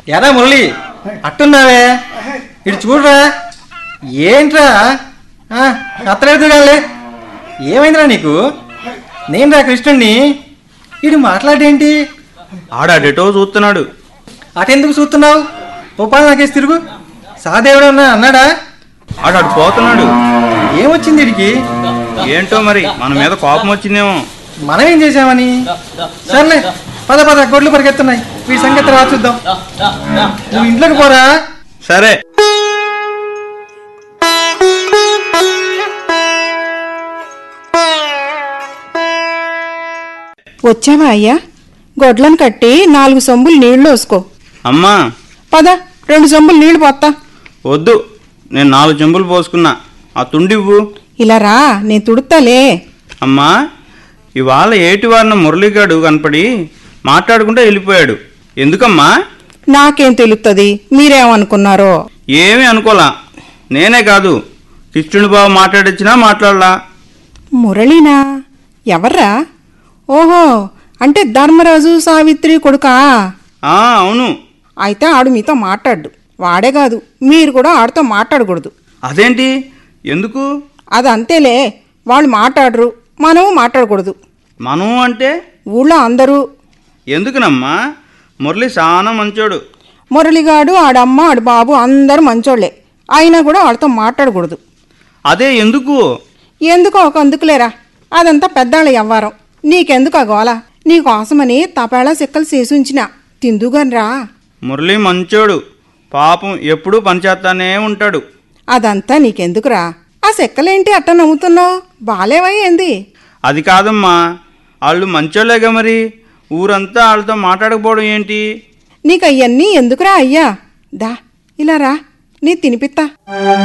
ఎరా మురళి అట్టున్నావే ఇటు చూడరా ఏంట్రా ఆ, అత్తలేదు కాలే ఏమైందిరా నీకు నేను రా కృష్ణుణ్ణి ఇటు మాట్లాడేంటి ఆడాడేటో చూస్తున్నాడు అటెందుకు చూస్తున్నావు ఉపాధి నాకేసి తిరుగు సహదేవుడు అన్నా అన్నాడా ఆడాడు పోతున్నాడు ఏమొచ్చింది ఇడికి ఏంటో మరి మన మీద కోపం వచ్చిందేమో మనం ఏం చేసామని సర్లే పద పద గొడ్లు పరిగెత్తున్నాయి వీడి సంగతి రా చూద్దాం నువ్వు ఇంట్లోకి పోరా సరే వచ్చావా అయ్యా గొడ్లను కట్టి నాలుగు సొంబులు నీళ్లు వేసుకో అమ్మా పద రెండు సొంబులు నీళ్లు పోత్తా వద్దు నేను నాలుగు చెంబులు పోసుకున్నా ఆ తుండివ్వు ఇలా రా నేను తుడుతాలే అమ్మా ఇవాళ ఏటి వారిన మురళిగాడు కనపడి మాట్లాడుకుంటూ వెళ్ళిపోయాడు ఎందుకమ్మా నాకేం తెలుస్తుంది మీరేమనుకున్నారో ఏమీ అనుకోలా నేనే కాదు కృష్ణుడి బాబు మాట్లాడొచ్చినా మాట్లాడలా మురళీనా ఎవర్రా ఓహో అంటే ధర్మరాజు సావిత్రి కొడుకా ఆ అవును అయితే ఆడు మీతో మాట్లాడు వాడే కాదు మీరు కూడా ఆడితో మాట్లాడకూడదు అదేంటి ఎందుకు అది అంతేలే వాళ్ళు మాట్లాడరు మనము మాట్లాడకూడదు మనం అంటే ఊళ్ళో అందరూ ఎందుకునమ్మా మురళి చాలా మంచోడు మురళిగాడు ఆడమ్మ ఆడు బాబు అందరూ మంచోళ్లే అయినా కూడా వాళ్ళతో మాట్లాడకూడదు అదే ఎందుకు ఎందుకో ఒక అందుకులేరా అదంతా పెద్దాళ్ళ వ్యవహారం నీకెందుకు ఆ గోల నీకోసమని తపేళ సిక్కలు చేసి ఉంచిన తిందుగాని రా మురళి మంచోడు పాపం ఎప్పుడూ పనిచేస్తానే ఉంటాడు అదంతా నీకెందుకురా ఆ సెక్కలేంటి అట్ట నవ్వుతున్నావు బాలేవా ఏంది అది కాదమ్మా వాళ్ళు మంచోళ్ళేగా మరి ఊరంతా వాళ్ళతో మాట్లాడకపోవడం ఏంటి నీకు అవన్నీ ఎందుకురా అయ్యా దా ఇలా రా నీ తినిపిత్తా